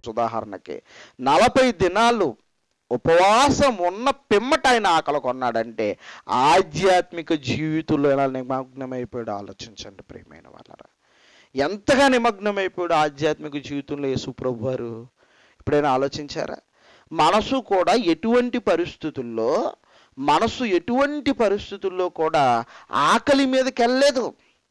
చెప్పొచ్చు ఉదాహరణకి నలభై దినాలు ఉపవాసం ఉన్న పిమ్మట ఆయన ఆకలి కొన్నాడంటే ఆధ్యాత్మిక జీవితంలో ఎలా నిమగ్నమైపోయాడు ఆలోచించండి ప్రియమైన వాళ్ళరా ఎంతగా నిమగ్నమైపోయాడు ఆధ్యాత్మిక జీవితంలో యేసు ప్రభు వారు ఎప్పుడైనా ఆలోచించారా మనసు కూడా ఎటువంటి పరిస్థితుల్లో మనసు ఎటువంటి పరిస్థితుల్లో కూడా ఆకలి మీదకి వెళ్ళలేదు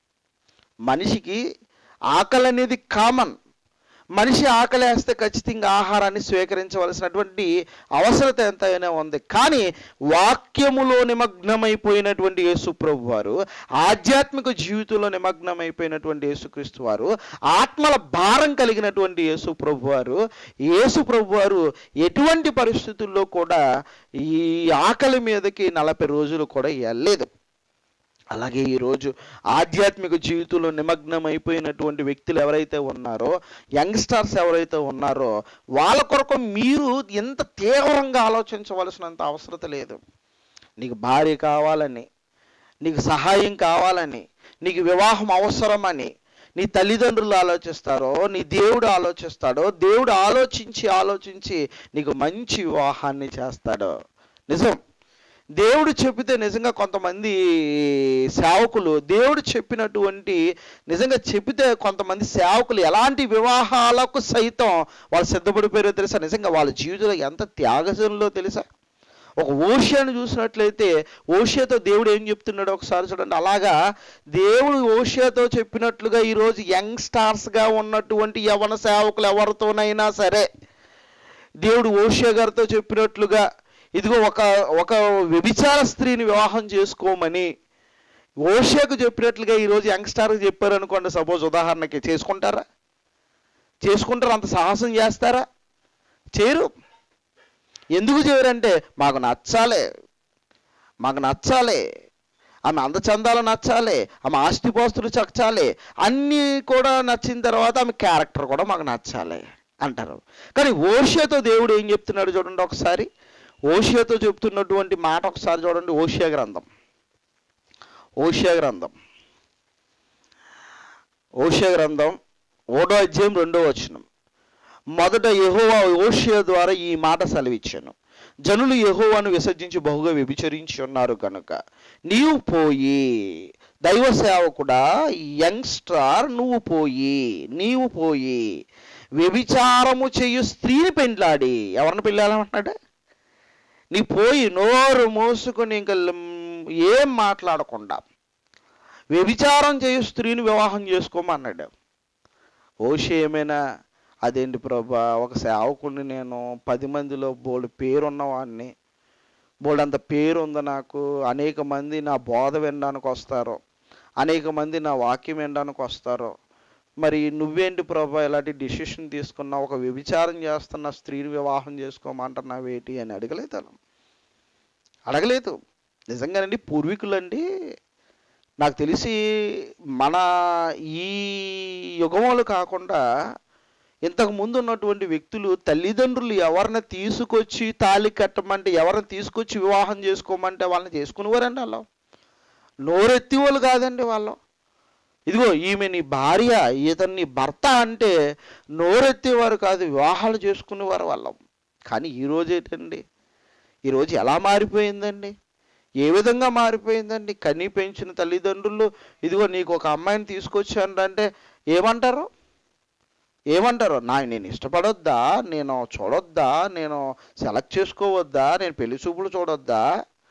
మనిషికి ఆకలి అనేది కామన్ మనిషి ఆకలి వేస్తే ఖచ్చితంగా ఆహారాన్ని స్వీకరించవలసినటువంటి అవసరత ఎంతైనా ఉంది కానీ వాక్యములో నిమగ్నమైపోయినటువంటి యేసు ప్రభు వారు ఆధ్యాత్మిక జీవితంలో నిమగ్నమైపోయినటువంటి యేసుక్రీస్తు వారు ఆత్మల భారం కలిగినటువంటి యేసు ప్రభు వారు యేసు ప్రభు వారు ఎటువంటి పరిస్థితుల్లో కూడా ఈ ఆకలి మీదకి నలభై రోజులు కూడా వెళ్ళలేదు అలాగే ఈరోజు ఆధ్యాత్మిక జీవితంలో నిమగ్నమైపోయినటువంటి వ్యక్తులు ఎవరైతే ఉన్నారో యంగ్స్టర్స్ ఎవరైతే ఉన్నారో వాళ్ళ కొరకు మీరు ఎంత తీవ్రంగా ఆలోచించవలసినంత అవసరత లేదు నీకు భార్య కావాలని నీకు సహాయం కావాలని నీకు వివాహం అవసరమని నీ తల్లిదండ్రులు ఆలోచిస్తారో నీ దేవుడు ఆలోచిస్తాడో దేవుడు ఆలోచించి ఆలోచించి నీకు మంచి వివాహాన్ని చేస్తాడు నిజం దేవుడు చెప్పితే నిజంగా కొంతమంది సేవకులు దేవుడు చెప్పినటువంటి నిజంగా చెప్పితే కొంతమంది సేవకులు ఎలాంటి వివాహాలకు సైతం వాళ్ళు సిద్ధపడిపోయారో తెలుసా నిజంగా వాళ్ళ జీవితంలో ఎంత త్యాగజనంలో తెలుసా ఒక ఓషియాను చూసినట్లయితే ఓషియాతో దేవుడు ఏం చెప్తున్నాడో ఒకసారి చూడండి అలాగా దేవుడు ఓషియాతో చెప్పినట్లుగా ఈరోజు యంగ్ స్టార్స్గా ఉన్నటువంటి యవన సేవకులు ఎవరితోనైనా సరే దేవుడు ఓషియా గారితో చెప్పినట్లుగా ఇదిగో ఒక ఒక వ్యభిచార స్త్రీని వివాహం చేసుకోమని ఓషియాకు చెప్పినట్లుగా ఈరోజు యంగ్స్టార్కి చెప్పారు అనుకోండి సపోజ్ ఉదాహరణకి చేసుకుంటారా చేసుకుంటారా అంత సాహసం చేస్తారా చేయరు ఎందుకు చేయరంటే మాకు నచ్చాలే మాకు నచ్చాలి ఆమె అందచందాలు నచ్చాలి ఆమె ఆస్తిపాస్తులు చచ్చాలి అన్నీ కూడా నచ్చిన తర్వాత ఆమె క్యారెక్టర్ కూడా మాకు నచ్చాలి అంటారు కానీ ఓషియాతో దేవుడు ఏం చెప్తున్నాడు చూడండి ఒకసారి ఓషియాతో చెప్తున్నటువంటి మాట ఒకసారి చూడండి ఓషియా గ్రంథం ఓషియా గ్రంథం ఓషియా గ్రంథం ఓడో అధ్యాయం రెండో వచనం మొదట యెహోవా ఓషియా ద్వారా ఈ మాట సెలవిచ్చాను జనులు యెహోవాను విసర్జించి బహుగా వ్యభిచరించి ఉన్నారు కనుక నీవు పోయి దైవ సేవకుడా యంగ్స్టార్ నువ్వు పోయి నీవు పోయి వ్యభిచారము చేయు స్త్రీని పెండ్లాడి ఎవరిని పెళ్ళాలంటున్నాడు నీ పోయి నోరు మూసుకొని ఇంకా ఏం మాట్లాడకుండా వ్యభిచారం చేయు స్త్రీని వివాహం చేసుకోమన్నాడు ఓషి ఏమైనా అదేంటి ప్రభా ఒక సేవకుడిని నేను పది మందిలో బోల్డ్ పేరున్నవాడిని బోల్డ్ అంత పేరు ఉంది నాకు అనేక మంది నా బోధ వినడానికి వస్తారు అనేక మంది నా వాక్యం వినడానికి వస్తారు మరి నువ్వేంటి ప్రభా ఇలాంటి డిసిషన్ తీసుకున్నా ఒక వ్యభిచారం చేస్తున్న స్త్రీని వివాహం చేసుకోమంటున్నావేటి అని అడగలేదు అలా అడగలేదు నిజంగానండి పూర్వీకులండి నాకు తెలిసి మన ఈ యుగములు కాకుండా ఇంతకు ముందు ఉన్నటువంటి వ్యక్తులు తల్లిదండ్రులు ఎవరిని తీసుకొచ్చి తాళి కట్టమంటే ఎవరిని తీసుకొచ్చి వివాహం చేసుకోమంటే వాళ్ళని చేసుకునేవారండి వాళ్ళు నోరెత్తి వాళ్ళు కాదండి వాళ్ళు ఇదిగో ఈమె నీ భార్య ఇతను నీ భర్త అంటే నోరెత్తేవారు కాదు వివాహాలు చేసుకునేవారు వాళ్ళం కానీ ఈరోజు ఏంటండి ఈరోజు ఎలా మారిపోయిందండి ఏ విధంగా మారిపోయిందండి కనీ పెంచిన తల్లిదండ్రులు ఇదిగో నీకు ఒక అమ్మాయిని తీసుకొచ్చాను అంటే ఏమంటారు ఏమంటారు నా నేను ఇష్టపడొద్దా నేను చూడొద్దా నేను సెలెక్ట్ చేసుకోవద్దా నేను పెళ్లి చూపులు చూడొద్దా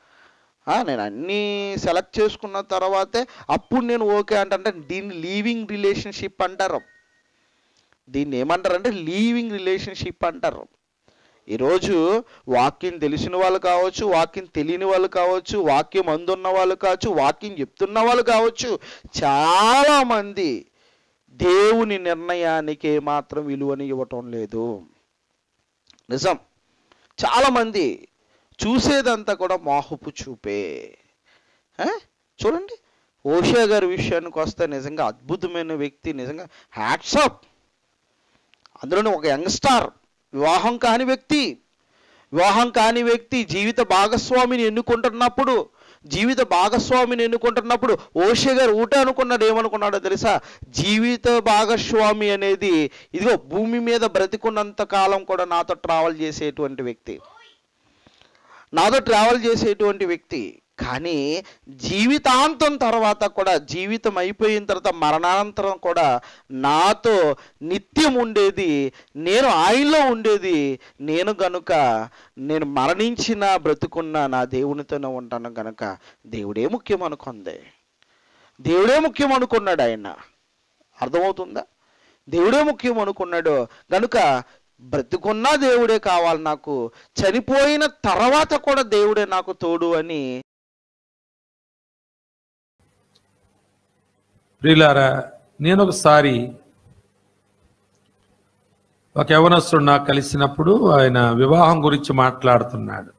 ఆ, నేను అన్నీ సెలెక్ట్ చేసుకున్న తర్వాతే అప్పుడు నేను ఓకే అంటే దీన్ని లీవింగ్ రిలేషన్షిప్ అంటారు దీన్ని ఏమంటారంటే లీవింగ్ రిలేషన్షిప్ అంటారు ఈరోజు వాక్యం తెలిసిన వాళ్ళు కావచ్చు వాక్యం తెలియని వాళ్ళు కావచ్చు వాక్యం అందున్న వాళ్ళు కావచ్చు వాక్యం చెప్తున్న వాళ్ళు కావచ్చు చాలామంది దేవుని నిర్ణయానికి మాత్రం విలువని ఇవ్వటం లేదు నిజం చాలామంది చూసేదంతా కూడా మాహుపు చూపే ఆ? చూడండి ఓషియా గారి విషయానికి వస్తే నిజంగా అద్భుతమైన వ్యక్తి నిజంగా హ్యాట్సప్ అందులోనే ఒక యంగ్స్టార్ వివాహం కాని వ్యక్తి వివాహం కాని వ్యక్తి జీవిత భాగస్వామిని ఎన్నుకుంటున్నప్పుడు జీవిత భాగస్వామిని ఎన్నుకుంటున్నప్పుడు ఓషే గారు ఊట అనుకున్నాడు ఏమనుకున్నాడో తెలుసా జీవిత భాగస్వామి అనేది ఇదిగో భూమి మీద బ్రతికున్నంత కాలం కూడా నాతో ట్రావెల్ చేసేటువంటి వ్యక్తి నాతో ట్రావెల్ చేసేటువంటి వ్యక్తి కానీ జీవితాంతం తర్వాత కూడా జీవితం అయిపోయిన తర్వాత మరణానంతరం కూడా నాతో నిత్యం ఉండేది నేను ఆయనలో ఉండేది నేను గనుక నేను మరణించిన బ్రతుకున్న నా దేవునితోనే ఉంటాను గనుక దేవుడే ముఖ్యం అనుకుంది దేవుడే ముఖ్యం అనుకున్నాడు ఆయన అర్థమవుతుందా దేవుడే ముఖ్యం అనుకున్నాడు గనుక బ్రతుకున్నా దేవుడే కావాలి నాకు చనిపోయిన తర్వాత కూడా దేవుడే నాకు తోడు అని ప్రియులారా నేను ఒకసారి ఒక యవనస్తుడు నాకు కలిసినప్పుడు ఆయన వివాహం గురించి మాట్లాడుతున్నాడు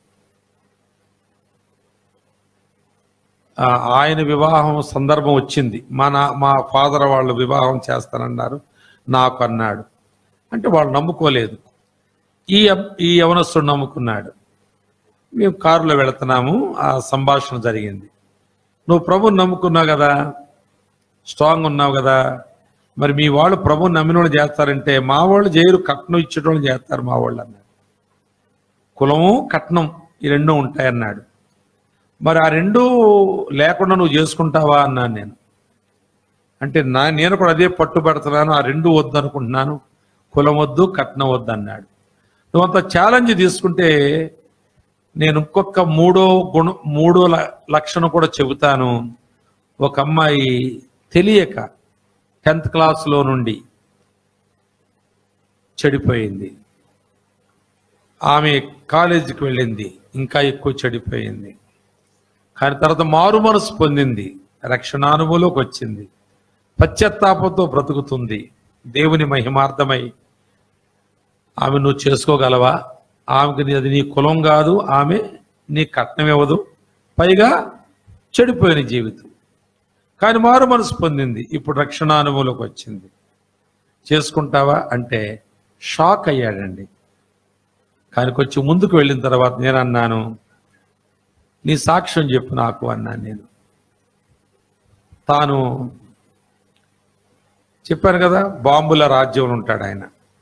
ఆ, ఆయన వివాహం సందర్భం వచ్చింది మా నా మా ఫాదర్ వాళ్ళు వివాహం చేస్తానన్నారు నాకు అన్నాడు అంటే వాళ్ళు నమ్ముకోలేదు ఈ అబ్- ఈ యవనస్తుడు నమ్ముకున్నాడు మేము కారులో వెళుతున్నాము ఆ సంభాషణ జరిగింది నువ్వు ప్రభుని నమ్ముకున్నావు కదా స్ట్రాంగ్ ఉన్నావు కదా మరి మీ వాళ్ళు ప్రభుని నమ్మిన వాళ్ళు చేస్తారంటే మా వాళ్ళు చేయరు కట్నం ఇచ్చేటోళ్ళు చేస్తారు మా వాళ్ళు అన్నాడు కులము కట్నం ఈ రెండు ఉంటాయి అన్నాడు మరి ఆ రెండు లేకుండా నువ్వు చేసుకుంటావా అన్నాను నేను అంటే నా నేను కూడా అదే పట్టుబడుతున్నాను ఆ రెండు వద్దు అనుకుంటున్నాను కులం వద్దు కట్నం వద్దు అన్నాడు నువ్వు అంత ఛాలెంజ్ తీసుకుంటే నేను ఇంకొక మూడో గుణ మూడో ల- లక్షణం కూడా చెబుతాను ఒక అమ్మాయి తెలియక టెన్త్ క్లాస్లో నుండి చెడిపోయింది ఆమె కాలేజీకి వెళ్ళింది ఇంకా ఎక్కువ చెడిపోయింది కానీ తర్వాత మారు మనసు పొందింది రక్షణానుభవంలోకి వచ్చింది పశ్చాత్తాపంతో బ్రతుకుతుంది దేవుని మహిమార్థమై ఆమె నువ్వు చేసుకోగలవా ఆమెకి నీ- అది నీ కులం కాదు ఆమె నీ కట్నం ఇవ్వదు పైగా చెడిపోయిన జీవితం కానీ మారు మనసు పొందింది ఇప్పుడు రక్షణానుభవంలోకి వచ్చింది చేసుకుంటావా అంటే షాక్ అయ్యాడండి కానీ కొంచెం ముందుకు వెళ్ళిన తర్వాత నేను అన్నాను నీ సాక్ష్యం చెప్పు నాకు అన్నాను నేను తాను చెప్పాను కదా బాంబుల రాజ్యంలో ఉంటాడు ఆయన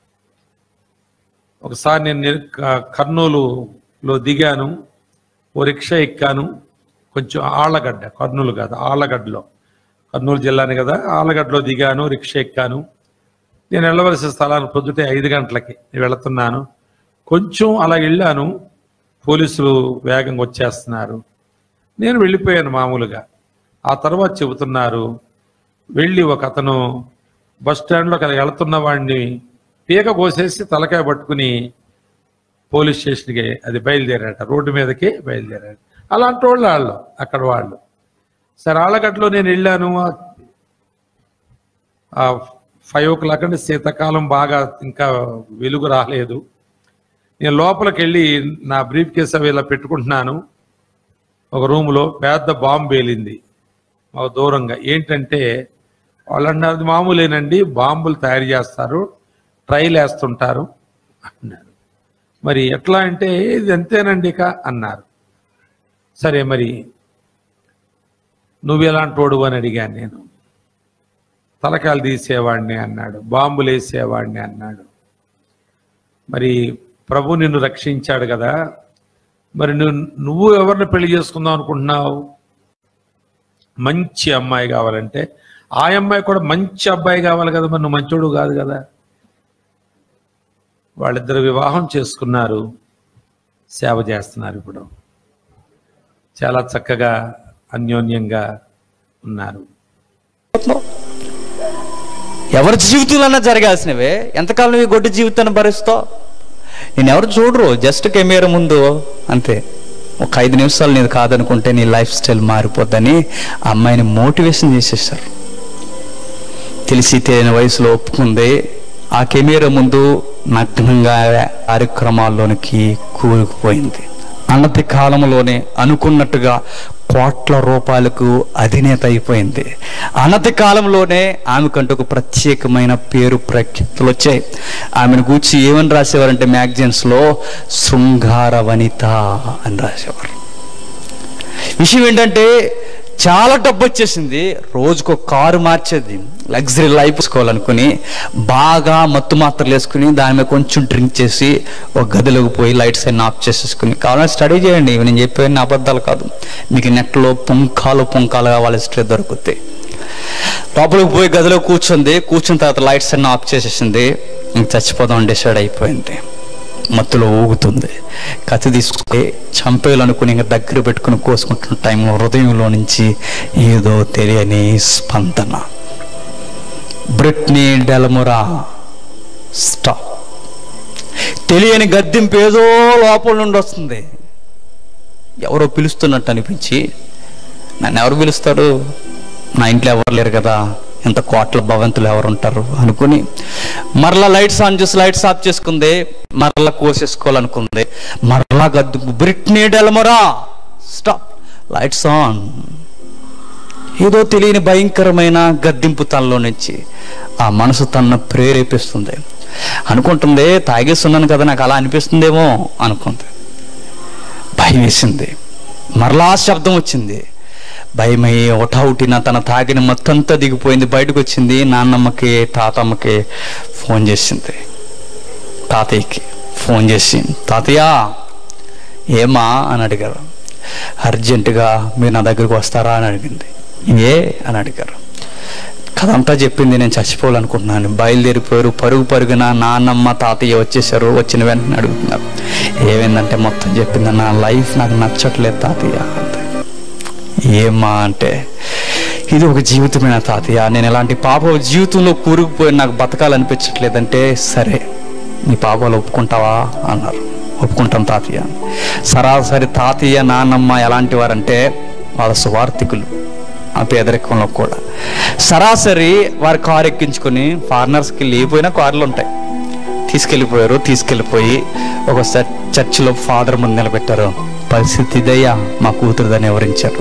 ఒకసారి నేను నిర్- క- కర్నూలులో దిగాను ఓ రిక్షా ఎక్కాను కొంచెం ఆళ్ళగడ్డ కర్నూలు కాదు ఆళ్ళగడ్డలో కర్నూలు జిల్లాని కదా ఆళ్ళగడ్డలో దిగాను రిక్షా ఎక్కాను నేను వెళ్ళవలసిన స్థలానికి పొద్దుటే ఐదు గంటలకి నేను వెళుతున్నాను కొంచెం అలా వెళ్ళాను పోలీసులు వేగంగా వచ్చేస్తున్నారు నేను వెళ్ళిపోయాను మామూలుగా ఆ తర్వాత చెబుతున్నారు వెళ్ళి ఒక అతను బస్ స్టాండ్లో అక్కడ వెళుతున్న వాడిని పీక కోసేసి తలకాయ పట్టుకుని పోలీస్ స్టేషన్కి అది బయలుదేరాట రోడ్డు మీదకి బయలుదేరాడు అలాంటి వాళ్ళు వాళ్ళు అక్కడ వాళ్ళు సరే ఆళ్ళగడ్డలో నేను వెళ్ళాను ఆ- ఆ ఫైవ్ ఓ క్లాక్ అంటే శీతాకాలం బాగా ఇంకా వెలుగు రాలేదు నేను లోపలికి వెళ్ళి నా బ్రీఫ్ కేసు అవి ఇలా పెట్టుకుంటున్నాను ఒక రూములో పెద్ద బాంబు పేలింది మాకు దూరంగా ఏంటంటే వాళ్ళు అన్నారు "అది మామూలేనండి బాంబులు తయారు చేస్తారు ట్రైల్ వేస్తుంటారు అన్నారు మరి ఎట్లా అంటే ఇది అంతేనండి ఇక అన్నారు సరే మరి నువ్వు ఎలాంటి వాడు అని అడిగాను నేను తలకాయలు తీసేవాడిని అన్నాడు బాంబులు వేసేవాడిని అన్నాడు మరి ప్రభు నిన్ను రక్షించాడు కదా మరి నువ్వు నువ్వు ఎవరిని పెళ్లి చేసుకుందాం అనుకుంటున్నావు మంచి అమ్మాయి కావాలంటే ఆ అమ్మాయి కూడా మంచి అబ్బాయి కావాలి కదా మరి నువ్వు మంచోడు కాదు కదా వాళ్ళిద్దరు వివాహం చేసుకున్నారు సేవ చేస్తున్నారు ఇప్పుడు చాలా చక్కగా అన్యోన్యంగా ఉన్నారు ఎవరి జీవితంలోనే జరగాల్సినవే ఎంతకాలం ఈ గొడ్డు జీవితాన్ని భరిస్తావు నేను ఎవరు చూడరు జస్ట్ కెమెరా ముందు అంతే ఒక ఐదు నిమిషాలు నేను కాదనుకుంటే నీ లైఫ్ స్టైల్ మారిపోద్దని ఆ అమ్మాయిని మోటివేషన్ చేసేసారు తెలిసి తెలియని వయసులో ఒప్పుకుంది ఆ కెమెరా ముందు నగ్నంగా కార్యక్రమాల్లోనికి కూరుకుపోయింది అన్నతి కాలంలోనే అనుకున్నట్టుగా కోట్ల రూపాయలకు అధినేత అయిపోయింది అనతి కాలంలోనే ఆమెకంటూ ఒక ప్రత్యేకమైన పేరు ప్రఖ్యాతులు వచ్చాయి ఆమెను గూర్చి ఏమని రాసేవారంటే మ్యాగజైన్స్ లో శృంగార వనిత అని రాసేవారు విషయం ఏంటంటే చాలా డబ్బు వచ్చేసింది రోజుకు ఒక కారు మార్చేది లగ్జరీ లైఫ్ తీసుకోవాలనుకుని బాగా మత్తు మాత్రలు వేసుకుని దాని మీద కొంచెం డ్రింక్ చేసి ఒక గదిలోకి పోయి లైట్స్ అన్ని ఆఫ్ చేసేసుకుని కావాలని స్టడీ చేయండి ఇవి నేను చెప్పేవన్నీ అబద్ధాలు కాదు మీకు నెట్లో పుంకాలు పుంకాలు కావాలి హిస్టరీ దొరుకుతాయి లోపలికి పోయి గదిలో కూర్చుంది కూర్చున్న తర్వాత లైట్స్ అన్ని ఆఫ్ చేసేసింది ఇంక చచ్చిపోదాం డిసైడ్ అయిపోయింది మత్తులో ఊగుతుంది కత్తి తీసుకుంటే చంపేయాలనుకుని ఇంకా దగ్గర పెట్టుకుని కోసుకుంటున్న టైంలో హృదయంలో నుంచి ఏదో తెలియని స్పందన బ్రిట్నీ డెలమురా స్టాప్ తెలియని గద్దింపు ఏదో లోపల నుండి వస్తుంది ఎవరో పిలుస్తున్నట్టు అనిపించి నన్ను ఎవరు పిలుస్తారు నా ఇంట్లో ఎవరు లేరు కదా ఇంత కోట్ల భవంతులు ఎవరు ఉంటారు అనుకుని మరలా లైట్స్ ఆన్ చేసి లైట్స్ ఆఫ్ చేసుకుంది మరలా కోసేసుకోవాలనుకుంది మరలా గద్దు Britney Delamora stop lights on ఏదో తెలియని భయంకరమైన గద్దింపు తనలో నుంచి ఆ మనసు తన ప్రేరేపిస్తుంది అనుకుంటుంది తాగేస్తున్నాను కదా నాకు అలా అనిపిస్తుందేమో అనుకుంది భయం వేసింది మరలా శబ్దం వచ్చింది భయమై ఒకటౌటిన తన తాగిన మొత్తంతా దిగిపోయింది బయటకు వచ్చింది నాన్నమ్మకి తాతమ్మకి ఫోన్ చేసింది తాతయ్యకి ఫోన్ చేసి తాతయ్య ఏమా అని అడిగారు అర్జెంటుగా మీరు నా దగ్గరికి వస్తారా అని అడిగింది ఏ అని అడిగారు కథంతా చెప్పింది నేను చచ్చిపోవాలనుకుంటున్నాను బయలుదేరిపోయారు పరుగు పరుగున నాన్నమ్మ తాతయ్య వచ్చేసారు వచ్చిన వెంటనే అడుగుతున్నారు ఏమైందంటే మొత్తం చెప్పింది నా లైఫ్ నాకు నచ్చట్లేదు తాతయ్య అంతే ఏమా అంటే ఇది ఒక జీవితమైన తాతయ్య నేను ఎలాంటి పాప జీవితంలో కూరుకుపోయి నాకు బతకాలనిపించట్లేదంటే సరే నీ పాపాలు ఒప్పుకుంటావా అన్నారు ఒప్పుకుంటాం తాతయ్య సరాసరి తాతయ్య నాన్నమ్మ ఎలాంటి వారంటే వాళ్ళ సువార్థికులు ఆ పేదరికంలో కూడా సరాసరి వారి కారు ఎక్కించుకొని ఫారినర్స్కి లేకపోయినా కార్లు ఉంటాయి తీసుకెళ్ళిపోయారు తీసుకెళ్ళిపోయి ఒక చ- చర్చిలో ఫాదర్ ముందు నిలబెట్టారు పరిస్థితి ఇదయ్యా మా కూతురుదని వివరించారు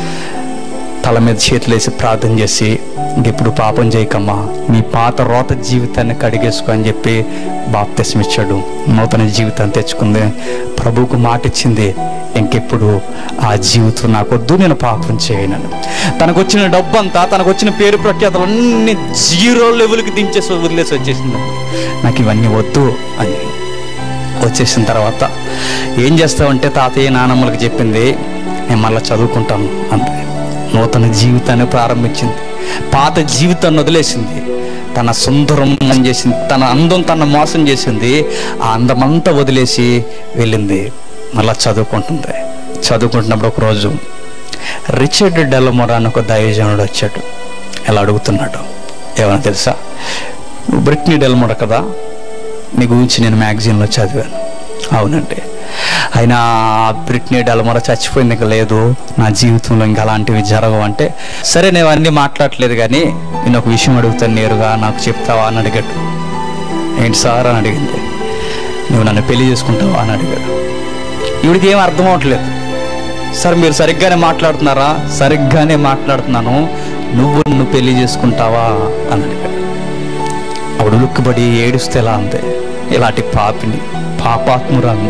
తల మీద చేతులేసి ప్రార్థన చేసి ఇప్పుడు పాపం చేయకమ్మా నీ పాత రోత జీవితాన్ని కడిగేసుకో అని చెప్పి బాప్తిసం ఇచ్చాడు నూతన జీవితాన్ని తెచ్చుకుంది ప్రభువుకు మాట ఇచ్చింది ఇంకెప్పుడు ఆ జీవితం నాకొద్దు నేను పాపం చేయనని తనకు వచ్చిన డబ్బంతా తనకు వచ్చిన పేరు ప్రఖ్యాతలు అన్ని జీరో లెవెల్కి దించేసి వదిలేసి వచ్చేసింది నాకు ఇవన్నీ వద్దు అని వచ్చేసిన తర్వాత ఏం చేస్తావంటే తాతయ్య నానమ్మలకు చెప్పింది నేను మళ్ళీ చదువుకుంటాను అంతే నూతన జీవితాన్ని ప్రారంభించింది పాత జీవితాన్ని వదిలేసింది తన సుందరం చేసింది తన అందం తన మోసం చేసింది ఆ అందమంతా వదిలేసి వెళ్ళింది మళ్ళా చదువుకుంటుంది చదువుకుంటున్నప్పుడు ఒక రోజు రిచర్డ్ డెలమోరా అని ఒక దైవజనుడు వచ్చాడు ఇలా అడుగుతున్నాడు ఏమన్నా తెలుసా నువ్వు బ్రిట్నీ డెల్మోరా కదా నీ గురించి నేను మ్యాగజైన్లో చదివాను అవునండి అయినా బ్రిట్నీ డెల్మోరా చచ్చిపోయింది ఇంకా లేదు నా జీవితంలో ఇంకా అలాంటివి జరగవు అంటే సరే నేను అన్నీ మాట్లాడలేదు కానీ నేను ఒక విషయం అడుగుతాను నేరుగా నాకు చెప్తావా అని అడిగాడు ఏంటి సార్ అని అడిగింది నువ్వు నన్ను పెళ్లి చేసుకుంటావా అని అడిగాడు ఈవిడికి ఏం అర్థం అవ్వట్లేదు సార్ మీరు సరిగ్గానే మాట్లాడుతున్నారా సరిగ్గానే మాట్లాడుతున్నాను నువ్వు నన్ను పెళ్లి చేసుకుంటావా అని అడిగాడు అప్పుడు ఉలుక్కుబడి ఏడుస్తే ఎలా అంతే ఇలాంటి పాపిని పాపాత్మురాల్ని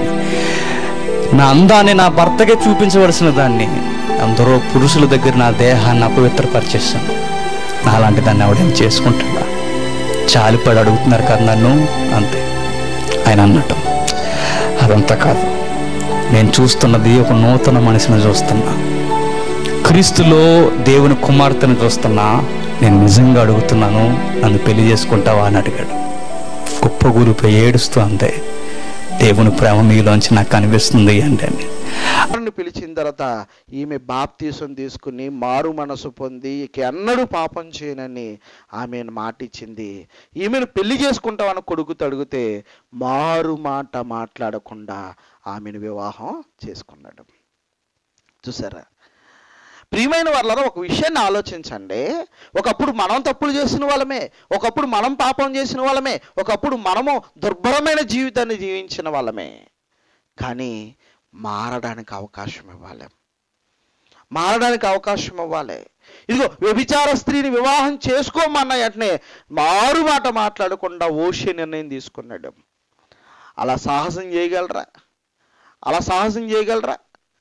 నా అందాన్ని నా భర్తకే చూపించవలసిన దాన్ని అందరూ పురుషుల దగ్గర నా దేహాన్ని అపవిత్రపరిచేస్తాను నాలాంటి దాన్ని ఆవిడేం చేసుకుంటున్నా చాలిపడి అడుగుతున్నారు కదా నన్ను అంతే ఆయన అన్నట్టు అదంతా కాదు నేను చూస్తున్నది ఒక నూతన మనిషిని చూస్తున్నా క్రీస్తులో దేవుని కుమార్తెను చూస్తున్నా నేను నిజంగా అడుగుతున్నాను నన్ను పెళ్లి చేసుకుంటావా అని అడిగాడు గొప్ప గురిపై ఏడుస్తూ అంతే దేవుని ప్రేమ మీలోంచి నాకు కనిపిస్తుంది అంటే అని వారిని పిలిచిన తర్వాత ఈమె బాప్తీసం తీసుకుని మారు మనసు పొంది ఇక ఎన్నడూ పాపం చేయనని ఆమెను మాట ఇచ్చింది ఈమెను పెళ్లి చేసుకుంటామని కొడుకు తడిగితే మారు మాట మాట్లాడకుండా ఆమెను వివాహం చేసుకున్నాడు చూసారా ప్రియమైన వాళ్ళలో ఒక విషయాన్ని ఆలోచించండి ఒకప్పుడు మనం తప్పులు చేసిన వాళ్ళమే ఒకప్పుడు మనం పాపం చేసిన వాళ్ళమే ఒకప్పుడు మనము దుర్భరమైన జీవితాన్ని జీవించిన వాళ్ళమే కానీ మారడానికి అవకాశం ఇవ్వాలి మారడానికి అవకాశం ఇవ్వాలి ఇదిగో వ్యభిచార స్త్రీని వివాహం చేసుకోమన్న వెంటనే మారు మాట మాట్లాడకుండా ఓషి నిర్ణయం తీసుకున్నాడు అలా సాహసం చేయగలరా అలా సాహసం చేయగలరా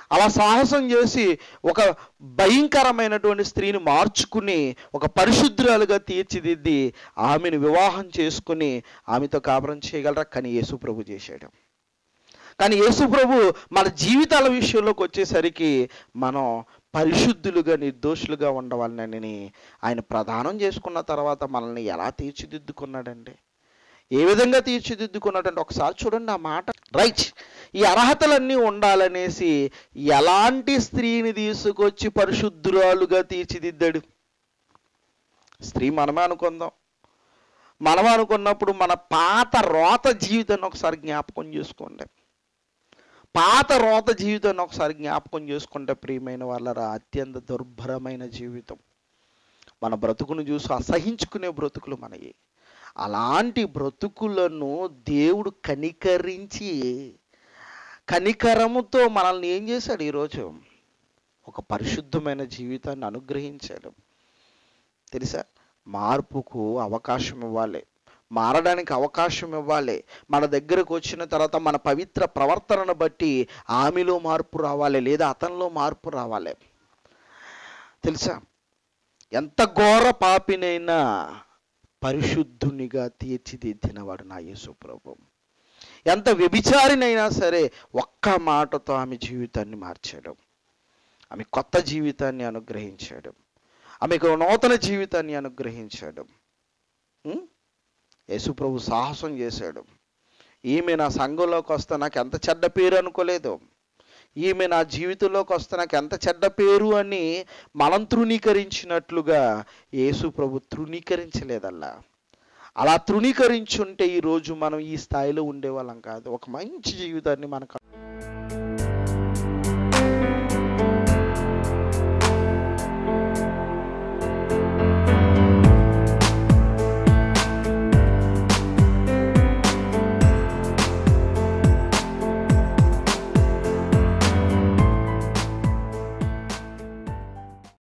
అలా సాహసం చేసి ఒక భయంకరమైనటువంటి స్త్రీని మార్చుకుని ఒక పరిశుద్ధురాలుగా తీర్చిదిద్ది ఆమెను వివాహం చేసుకుని ఆమెతో కాపురం చేయగలరా కానీ యేసు ప్రభు చేశాడు కానీ యేసు ప్రభు మన జీవితాల విషయంలోకి వచ్చేసరికి మనం పరిశుద్ధులుగా నిర్దోషులుగా ఉండవాలని ఆయన ప్రదానం చేసుకున్న తర్వాత మనల్ని ఎలా తీర్చిదిద్దుకున్నాడండి ఏ విధంగా తీర్చిదిద్దుకున్నాడంటే ఒకసారి చూడండి ఆ మాట రైట్ ఈ అర్హతలన్నీ ఉండాలనేసి ఎలాంటి స్త్రీని తీసుకొచ్చి పరిశుద్ధురాలుగా తీర్చిదిద్దాడు స్త్రీ మనమే అనుకుందాం మనం అనుకున్నప్పుడు మన పాత రోత జీవితాన్ని ఒకసారి జ్ఞాపకం చేసుకోండి పాత రోత జీవితాన్ని ఒకసారి జ్ఞాపకం చేసుకుంటే ప్రియమైన వాళ్ళరా అత్యంత దుర్భరమైన జీవితం మన బ్రతుకును చూసి అసహించుకునే బ్రతుకులు మనవి అలాంటి బ్రతుకులను దేవుడు కనికరించి కనికరముతో మనల్ని ఏం చేశాడు ఈరోజు ఒక పరిశుద్ధమైన జీవితాన్ని అనుగ్రహించాడు తెలుసా మార్పుకు అవకాశం ఇవ్వాలి మారడానికి అవకాశం ఇవ్వాలి మన దగ్గరకు వచ్చిన తర్వాత మన పవిత్ర ప్రవర్తనను బట్టి ఆమెలో మార్పు రావాలి లేదా అతనిలో మార్పు రావాలి తెలుసా ఎంత ఘోర పాపినైనా పరిశుద్ధునిగా తీర్చిదిద్దినవాడు నా యేసు ప్రభు ఎంత వ్యభిచారినైనా సరే ఒక్క మాటతో ఆమె జీవితాన్ని మార్చాడు ఆమె కొత్త జీవితాన్ని అనుగ్రహించాడు ఆమెకు నూతన జీవితాన్ని అనుగ్రహించాడు ఉం? యేసుప్రభు సాహసం చేశాడు ఈమె నా సంఘంలోకి వస్తే నాకు ఎంత చెడ్డ పేరు అనుకోలేదు ఈమె నా జీవితంలోకి వస్తే నాకు ఎంత చెడ్డ పేరు అని మనం తృణీకరించినట్లుగా యేసు ప్రభు తృణీకరించలేదల్లా అలా తృణీకరించుంటే ఈరోజు మనం ఈ స్థాయిలో ఉండేవాళ్ళం కాదు ఒక మంచి జీవితాన్ని మనకు